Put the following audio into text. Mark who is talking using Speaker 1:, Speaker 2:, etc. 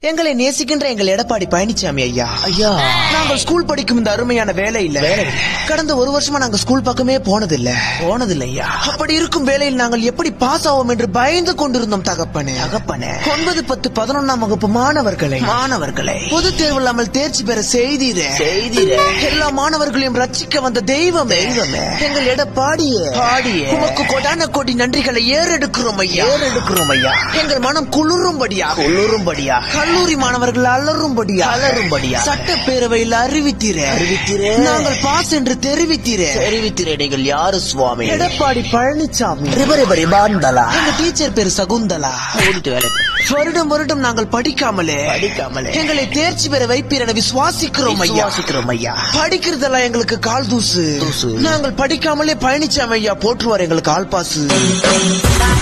Speaker 1: எங்களை நேசிக்கின்ற எங்கள் எடப்பாடி பழனிசாமி ஐயா
Speaker 2: ஐயா
Speaker 1: நாங்கள் ஸ்கூல் படிக்கும் இந்த அருமையான வேலை இல்ல கடந்த ஒரு வருஷமா நாங்க ஸ்கூல் பக்கமே போனதில்ல
Speaker 2: போனதில்லை ஐயா
Speaker 1: அப்படி இருக்கும் வேளையில் நாங்கள் எப்படி பாஸ் ஆவோம் என்று பயந்து கொண்டிருந்தோம் தகப்பனே
Speaker 2: தகப்பனே
Speaker 1: ஒன்பது பத்து பதினொன்னாம் வகுப்பு மாணவர்களை
Speaker 2: மாணவர்களை
Speaker 1: பொது தேர்வு இல்லாமல் தேர்ச்சி பெற செய்தீரே
Speaker 2: செய்திரே
Speaker 1: எல்லா மாணவர்களையும் ரட்சிக்க வந்த தெய்வம்
Speaker 2: தெய்வமே.
Speaker 1: எங்கள் எடப்பாடியே
Speaker 2: பாடியே.
Speaker 1: உமக்கு கொடான கோடி நன்றிகளை ஏறெடுக்கிறோம் ஐயா
Speaker 2: ஏறெடுக்கிறோம் ஐயா
Speaker 1: எங்கள் மனம் குளிரும்படியாக
Speaker 2: உள்ளுரும்படியா
Speaker 1: கல்லூரி மாணவர்கள் அலறும்படியா
Speaker 2: அலறும்படியா.
Speaker 1: சட்டப்பேரவையில் அறிவித்தீரே
Speaker 2: அறிவித்தீரே.
Speaker 1: நாங்கள் பாஸ் என்று தெரிவித்தீரே
Speaker 2: தெரிவித்திரே நீங்கள் யாரு சுவாமி
Speaker 1: எடப்பாடி பழனிசாமி
Speaker 2: ரிபரிபரி பாந்தலா
Speaker 1: எங்க டீச்சர் பேரு சகுந்தலா
Speaker 2: ஓடிட்டு வேலை
Speaker 1: வருடம் வருடம் நாங்கள் படிக்காமலே
Speaker 2: படிக்காமலே
Speaker 1: எங்களை தேர்ச்சி பெற வைப்பீர் என விசுவாசிக்கிறோம் ஐயா
Speaker 2: விசுவாசிக்கிறோம் ஐயா
Speaker 1: படிக்கிறதெல்லாம் எங்களுக்கு கால் தூசு
Speaker 2: தூசு.
Speaker 1: நாங்கள் படிக்காமலே பழனிசாமி ஐயா போற்றுவார் எங்களுக்கு ஆள் பாசு